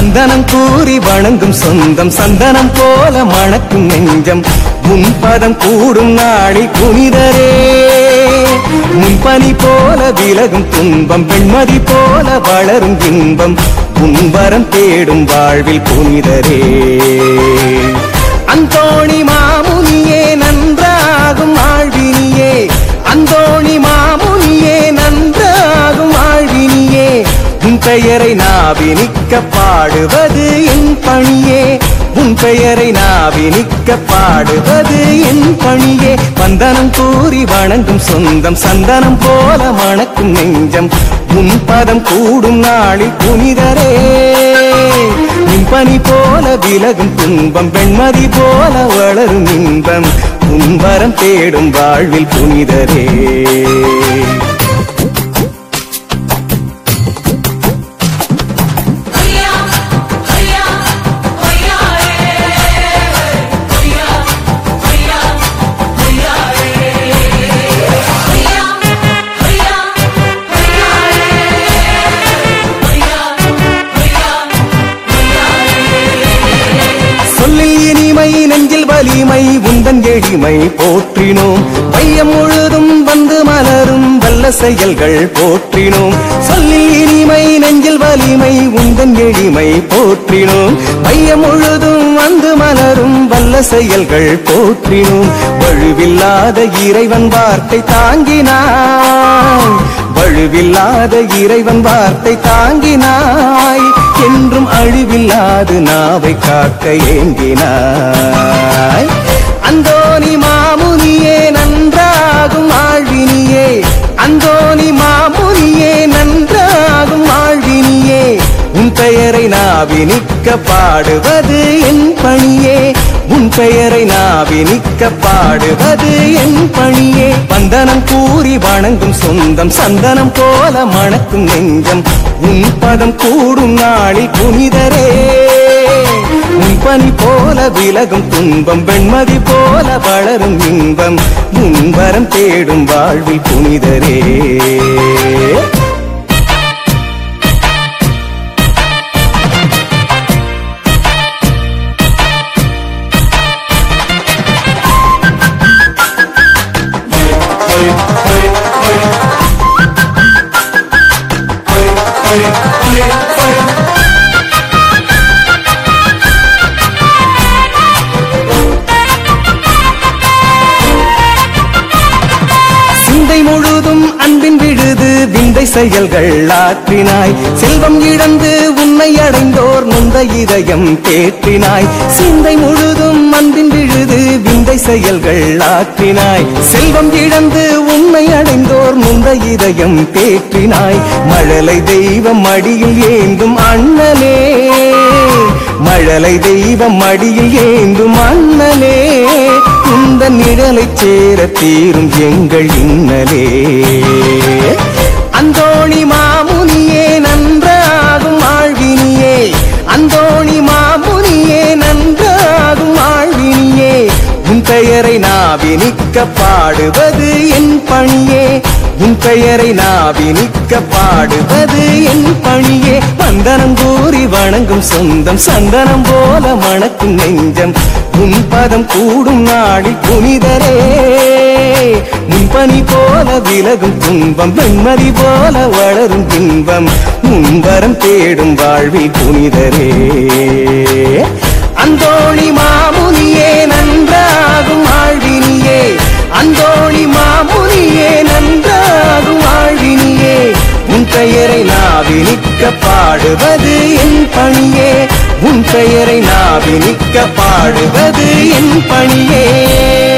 வந்தனம் கூறி வணங்கும் சொந்தம் சந்தனம் போல மணக்கும் நெஞ்சம் முன்பதம் கூடும் நாளில் புனிதரே முன்பனி போல விலகும் துன்பம் வெண்மதி போல வளரும் இன்பம் உன்பரம் தேடும் வாழ்வில் புனிதரே அந்தோணி மாமுனியே நன்றாகும் ஆழ்வினியே அந்தோணி மாமுனியே நன்றாகும் ஆழ்வினியே உன் பெயரை நாவினிக்க பாடுவது என் பணியே உன் பெயரை நாவினிக்க பாடுவது என் பணியே வந்தனம் கூறி வணங்கும் சொந்தம் சந்தனம் போல மணக்கும் நெஞ்சம் உன் பதம் கூடும் நாளில் புனிதரே பனி போல விலகும் துன்பம் வெண்மதி போல வளரும் இன்பம் உன்பரம் தேடும் வாழ்வில் புனிதரே ஹையா ஹையா ஹையா ஹையா ஹையா ஹையா ஹையா ஹையா சொல்லில் இனிமை நெஞ்சில் வலிமை உந்தன் எளிமை போற்றினோம் பையம் முழுதும் வந்து மலரும் வல்ல செயல்கள் போற்றினோம் சொல்லில் இனிமை நெஞ்சில் வலிமை உந்தன் எளிமை போற்றினோம் பையம் முழுதும் வந்து மலரும் வல்ல செயல்கள் போற்றினோம் வழுவில்லாத இறைவன் வார்த்தை தாங்கினாய் வழுவில்லாத இறைவன் வார்த்தை தாங்கினாய் என்றும் அழிவில்லாது நாவை காக்க ஏங்கினாய் அந்தோனி மாமுனியே நன்றாகும் ஆழ்வினியே அந்தோனி மாமுனியே நன்றாகும் ஆழ்வினியே உன் பெயரை நாவினிக்க பாடுவது என் பணியே உன் பெயரை நாவினிக்க பாடுவது என் பணியே வந்தனம் கூறி வணங்கும் சொந்தம் சந்தனம் போல மணக்கும் நெஞ்சம் உன் பதம் கூடும் நாளில் புனிதரே உன் பனி போல விலகும் துன்பம் வெண்மதி போல வளரும் இன்பம் முன்வரம் தேடும் வாழ்வில் புனிதரே சிந்தை முழுதும் அன்பின் விழுது விந்தை செயல்கள் ஆற்றினாய் செல்வம் இழந்து உன்னை அடைந்தோர் நொந்த இதயம் தேற்றினாய் சிந்தை முழுதும் அன்பின் விழுது விந்தை செயல்கள் ஆற்றினாய் செல்வம் இழந்து உன்னை அடைந்தோர் நொந்த இதயம் தேற்றினாய் மழலை தெய்வம் மடியில் ஏந்தும் அண்ணலே மழலை தெய்வம் மடியில் ஏந்தும் அண்ணலே இந்த நிழலைச் சேர தீரும் எங்கள் இன்னலே அந்தோணி மாமுனியே நன்றாகும் ஆழ்வினியே அந்தோணி மாமுனியே நன்றாகும் ஆழ்வினியே உன் பெயரை நாவினிக்க பாடுவது என் பணியே உன் பெயரை நாவினிக்க பாடுவது என் பணியே வந்தனம் கூறி வணங்கும் சொந்தம் சந்தனம் போல மணக்கும் நெஞ்சம் உன் பதம் கூடும் நாளில் புனிதரே உன் பனி போல விலகும் துன்பம் வெண்மதி போல வளரும் இன்பம் முன்வரம் தேடும் வாழ்வில் புனிதரே அந்தோணி மாமுனியே நன்றாகும் ஆழ்வினியே அந்தோணி மாமுனியே நன்றாகும் ஆழ்வினியே உன் பெயரை நாவினிக்க பாடுவது என் பணியே உன் பெயரை நாவினிக்க பாடுவது என் பணியே